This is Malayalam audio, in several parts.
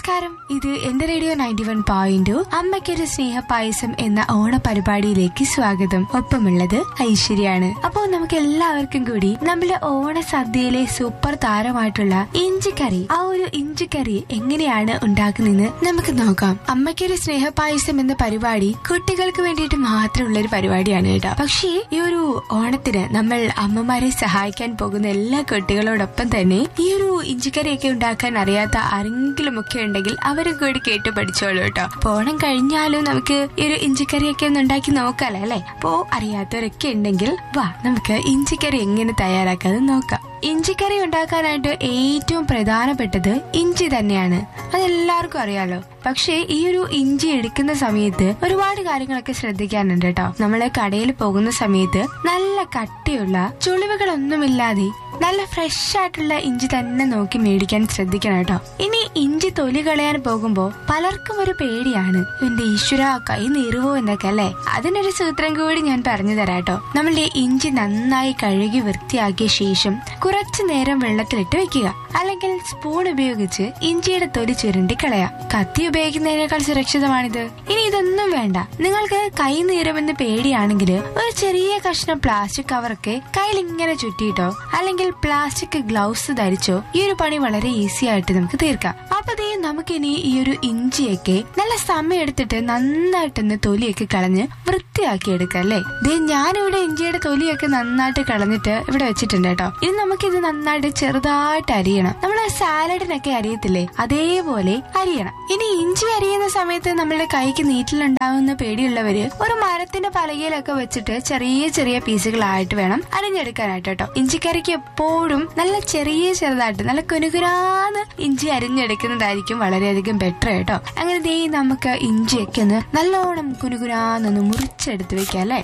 നമസ്കാരം ഇത് എന്റെ റേഡിയോ നയൻറ്റി വൺ പോയിന്റ് അമ്മയ്ക്കൊരു സ്നേഹ പായസം എന്ന ഓണ പരിപാടിയിലേക്ക് സ്വാഗതം ഒപ്പമുള്ളത് ഐശ്വര്യാണ് അപ്പോ നമുക്ക് എല്ലാവർക്കും കൂടി നമ്മുടെ ഓണ സദ്യയിലെ സൂപ്പർ താരമായിട്ടുള്ള ഇഞ്ചിക്കറി ആ ഒരു ഇഞ്ചിക്കറി എങ്ങനെയാണ് ഉണ്ടാക്കുന്നതെന്ന് നമുക്ക് നോക്കാം അമ്മയ്ക്കൊരു സ്നേഹ പായസം എന്ന പരിപാടി കുട്ടികൾക്ക് വേണ്ടിയിട്ട് മാത്രമുള്ള ഒരു പരിപാടിയാണ് കേട്ടോ പക്ഷേ ഈ ഒരു ഓണത്തിന് നമ്മൾ അമ്മമാരെ സഹായിക്കാൻ പോകുന്ന എല്ലാ കുട്ടികളോടൊപ്പം തന്നെ ഈ ഒരു ഇഞ്ചിക്കറിയൊക്കെ ഉണ്ടാക്കാൻ അറിയാത്ത ആരെങ്കിലും ഒക്കെ ഉണ്ടെങ്കിൽ അവരും കൂടി കേട്ട് പഠിച്ചോളൂ കേട്ടോ അപ്പൊ ഓണം കഴിഞ്ഞാലും നമുക്ക് ഈ ഒരു ഇഞ്ചിക്കറിയൊക്കെ ഒന്ന് ഉണ്ടാക്കി നോക്കാലോ അല്ലെ അപ്പോ അറിയാത്തവരൊക്കെ ഉണ്ടെങ്കിൽ വാ നമുക്ക് ഇഞ്ചിക്കറി എങ്ങനെ തയ്യാറാക്കാതെ നോക്കാം ഇഞ്ചിക്കറി ഉണ്ടാക്കാനായിട്ട് ഏറ്റവും പ്രധാനപ്പെട്ടത് ഇഞ്ചി തന്നെയാണ് അതെല്ലാവർക്കും അറിയാലോ പക്ഷേ ഈ ഒരു ഇഞ്ചി എടുക്കുന്ന സമയത്ത് ഒരുപാട് കാര്യങ്ങളൊക്കെ ശ്രദ്ധിക്കാനുണ്ട് കേട്ടോ നമ്മള് കടയിൽ പോകുന്ന സമയത്ത് നല്ല കട്ടിയുള്ള ചുളിവുകളൊന്നുമില്ലാതെ നല്ല ഫ്രഷ് ആയിട്ടുള്ള ഇഞ്ചി തന്നെ നോക്കി മേടിക്കാൻ ശ്രദ്ധിക്കണം കേട്ടോ ഇനി ഇഞ്ചി തൊലി കളയാൻ പോകുമ്പോ പലർക്കും ഒരു പേടിയാണ് എന്റെ ഈശ്വര കൈ നീറുവോ എന്നൊക്കെ അല്ലെ അതിനൊരു സൂത്രം കൂടി ഞാൻ പറഞ്ഞു തരാം കേട്ടോ നമ്മളുടെ ഇഞ്ചി നന്നായി കഴുകി വൃത്തിയാക്കിയ ശേഷം കുറച്ചു നേരം വെള്ളത്തിലിട്ട് വെക്കുക അല്ലെങ്കിൽ സ്പൂൺ ഉപയോഗിച്ച് ഇഞ്ചിയുടെ തൊലി ചുരുണ്ടി കളയാം കത്തി ഉപയോഗിക്കുന്നതിനേക്കാൾ സുരക്ഷിതമാണിത് ഇനി ഇതൊന്നും വേണ്ട നിങ്ങൾക്ക് കൈ നീറുമെന്ന് പേടിയാണെങ്കിൽ ഒരു ചെറിയ കഷ്ണം പ്ലാസ്റ്റിക് കവറൊക്കെ കയ്യിൽ ഇങ്ങനെ ചുറ്റിയിട്ടോ അല്ലെങ്കിൽ പ്ലാസ്റ്റിക് ഗ്ലൗസ് ധരിച്ചോ ഈ ഒരു പണി വളരെ ഈസി ആയിട്ട് നമുക്ക് തീർക്കാം അപ്പൊ ദേ നമുക്കിനി ഈ ഒരു ഇഞ്ചിയൊക്കെ നല്ല സമയം എടുത്തിട്ട് നന്നായിട്ടൊന്ന് തൊലിയൊക്കെ കളഞ്ഞ് വൃത്തിയാക്കി എടുക്കാം അല്ലേ ദേ ഞാനിവിടെ ഇഞ്ചിയുടെ തൊലിയൊക്കെ നന്നായിട്ട് കളഞ്ഞിട്ട് ഇവിടെ വെച്ചിട്ടുണ്ട് കേട്ടോ ഇനി നമുക്കിത് നന്നായിട്ട് ചെറുതായിട്ട് അരിയണം നമ്മള് സാലഡിനൊക്കെ അരിയത്തില്ലേ അതേപോലെ അരിയണം ഇനി ഇഞ്ചി അരിയുന്ന സമയത്ത് നമ്മളുടെ കൈക്ക് നീറ്റിലുണ്ടാവുന്ന പേടിയുള്ളവര് ഒരു മരത്തിന്റെ പലകയിലൊക്കെ വെച്ചിട്ട് ചെറിയ ചെറിയ പീസുകളായിട്ട് വേണം അരിഞ്ഞെടുക്കാനായിട്ട് കേട്ടോ ഇഞ്ചിക്കറിക്ക് എപ്പോഴും നല്ല ചെറിയ ചെറുതായിട്ട് നല്ല കുനുകുരാന്ന് ഇഞ്ചി അരിഞ്ഞെടുക്കുന്നതായിരിക്കും വളരെയധികം ബെറ്റർ കേട്ടോ അങ്ങനെ ദേ നമുക്ക് ഇഞ്ചിയൊക്കെ ഒന്ന് നല്ലോണം കുനുകുരാന്നൊന്ന് മുറിച്ചെടുത്ത് വെക്കാം അല്ലേ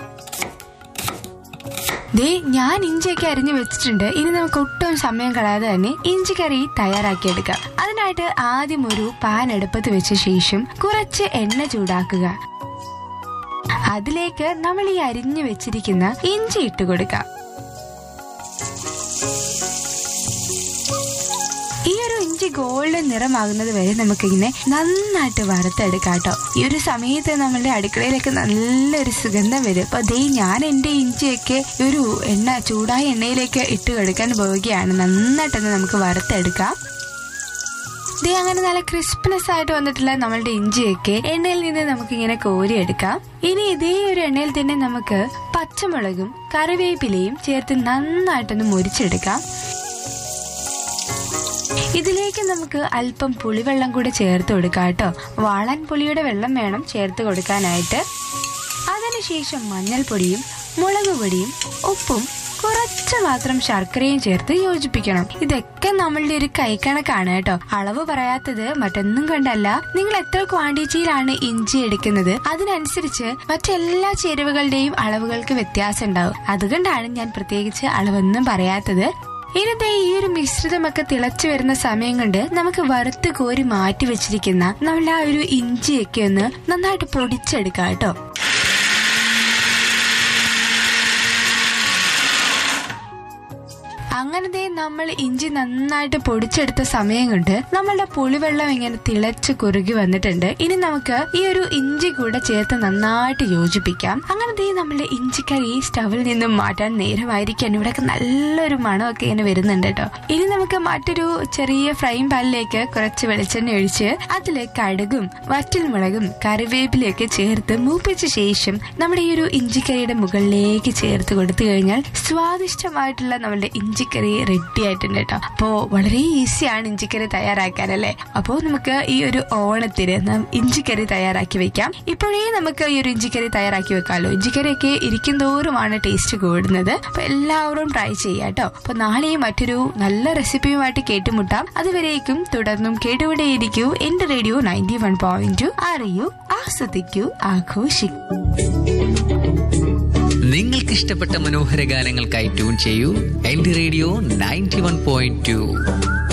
ദേ ഞാൻ ഇഞ്ചിയൊക്കെ അരിഞ്ഞു വെച്ചിട്ടുണ്ട് ഇനി നമുക്ക് ഒട്ടും സമയം കളയാതെ തന്നെ ഇഞ്ചി കറി തയ്യാറാക്കിയെടുക്കാം അതിനായിട്ട് ആദ്യം ഒരു പാൻ അടുപ്പത്ത് വെച്ച ശേഷം കുറച്ച് എണ്ണ ചൂടാക്കുക അതിലേക്ക് നമ്മൾ ഈ അരിഞ്ഞു വെച്ചിരിക്കുന്ന ഇഞ്ചി ഇട്ട് കൊടുക്കാം ഈ ഒരു ഇഞ്ചി ഗോൾഡൻ നിറമാകുന്നത് വരെ നമുക്കിങ്ങനെ നന്നായിട്ട് വറുത്തെടുക്കാം കേട്ടോ ഈ ഒരു സമയത്ത് നമ്മളുടെ അടുക്കളയിലൊക്കെ നല്ലൊരു സുഗന്ധം വരും അപ്പൊ ദേ ഞാൻ എന്റെ ഇഞ്ചിയൊക്കെ ഒരു എണ്ണ ചൂടായ എണ്ണയിലേക്ക് ഇട്ട് കൊടുക്കാൻ പോവുകയാണ് നന്നായിട്ടൊന്ന് നമുക്ക് വറുത്തെടുക്കാം ദേ അങ്ങനെ നല്ല ക്രിസ്പിനെസ് ആയിട്ട് വന്നിട്ടുള്ള നമ്മളുടെ ഇഞ്ചിയൊക്കെ എണ്ണയിൽ നിന്ന് നമുക്ക് ഇങ്ങനെ കോരിയെടുക്കാം ഇനി ഇതേ ഒരു എണ്ണയിൽ തന്നെ നമുക്ക് പച്ചമുളകും കറിവേപ്പിലയും ചേർത്ത് നന്നായിട്ടൊന്ന് മുരിച്ചെടുക്കാം ഇതിലേക്ക് നമുക്ക് അല്പം പുളിവെള്ളം കൂടെ ചേർത്ത് കൊടുക്കാം കേട്ടോ വാളൻ പുളിയുടെ വെള്ളം വേണം ചേർത്ത് കൊടുക്കാനായിട്ട് അതിനുശേഷം മഞ്ഞൾപ്പൊടിയും മുളക് പൊടിയും ഉപ്പും കുറച്ച് മാത്രം ശർക്കരയും ചേർത്ത് യോജിപ്പിക്കണം ഇതൊക്കെ നമ്മളുടെ ഒരു കൈക്കണക്കാണ് കേട്ടോ അളവ് പറയാത്തത് മറ്റൊന്നും കൊണ്ടല്ല നിങ്ങൾ എത്ര ക്വാണ്ടിറ്റിയിലാണ് ഇഞ്ചി എടുക്കുന്നത് അതിനനുസരിച്ച് മറ്റെല്ലാ ചേരുവകളുടെയും അളവുകൾക്ക് വ്യത്യാസം ഉണ്ടാവും അതുകൊണ്ടാണ് ഞാൻ പ്രത്യേകിച്ച് അളവൊന്നും പറയാത്തത് ഇന്നത്തെ ഈ ഒരു മിശ്രിതമൊക്കെ തിളച്ചു വരുന്ന സമയം കൊണ്ട് നമുക്ക് വറുത്ത് കോരി മാറ്റി വെച്ചിരിക്കുന്ന നമ്മൾ ആ ഒരു ഇഞ്ചിയൊക്കെ ഒന്ന് നന്നായിട്ട് പൊടിച്ചെടുക്കാം കേട്ടോ അങ്ങനത്തെ നമ്മൾ ഇഞ്ചി നന്നായിട്ട് പൊടിച്ചെടുത്ത സമയം കൊണ്ട് നമ്മളുടെ പുളിവെള്ളം ഇങ്ങനെ തിളച്ച് കുറുകി വന്നിട്ടുണ്ട് ഇനി നമുക്ക് ഈ ഒരു ഇഞ്ചി കൂടെ ചേർത്ത് നന്നായിട്ട് യോജിപ്പിക്കാം അങ്ങനത്തെ നമ്മളുടെ ഇഞ്ചിക്കറി സ്റ്റവിൽ നിന്നും മാറ്റാൻ നേരമായിരിക്കാൻ ഇവിടെ നല്ലൊരു മണമൊക്കെ ഇങ്ങനെ വരുന്നുണ്ട് കേട്ടോ ഇനി നമുക്ക് മറ്റൊരു ചെറിയ ഫ്രൈ പാനിലേക്ക് കുറച്ച് വെളിച്ചെണ്ണ ഒഴിച്ച് അതിൽ കടുകും വറ്റൽമുളകും കറിവേപ്പിലയൊക്കെ ചേർത്ത് മൂപ്പിച്ച ശേഷം നമ്മുടെ ഈ ഒരു ഇഞ്ചിക്കറിയുടെ മുകളിലേക്ക് ചേർത്ത് കൊടുത്തു കഴിഞ്ഞാൽ സ്വാദിഷ്ടമായിട്ടുള്ള നമ്മുടെ ഇഞ്ചിക്കറി റെഡി ആയിട്ടുണ്ട് കേട്ടോ അപ്പോ വളരെ ഈസിയാണ് ഇഞ്ചിക്കറി തയ്യാറാക്കാൻ അല്ലേ അപ്പോ നമുക്ക് ഈ ഒരു ഓണത്തിന് നാം ഇഞ്ചിക്കറി തയ്യാറാക്കി വെക്കാം ഇപ്പോഴേ നമുക്ക് ഈ ഒരു ഇഞ്ചിക്കറി തയ്യാറാക്കി വെക്കാമല്ലോ ഇഞ്ചിക്കറിയൊക്കെ ഇരിക്കും തോറുമാണ് ടേസ്റ്റ് കൂടുന്നത് അപ്പൊ എല്ലാവരും ട്രൈ ചെയ്യാം കേട്ടോ അപ്പൊ നാളെയും മറ്റൊരു നല്ല റെസിപ്പിയുമായിട്ട് കേട്ടുമുട്ടാം അതുവരേക്കും തുടർന്നും കേട്ടുകൊണ്ടേയിരിക്കൂ എന്റെ radio ninety one point two അറിയൂ ആസ്വദിക്കൂ ആഘോഷിക്കൂ നിങ്ങൾക്ക് ഇഷ്ടപ്പെട്ട മനോഹര ഗാനങ്ങൾക്കായി ട്യൂൺ ചെയ്യൂ എന്റെ radio ninety one point to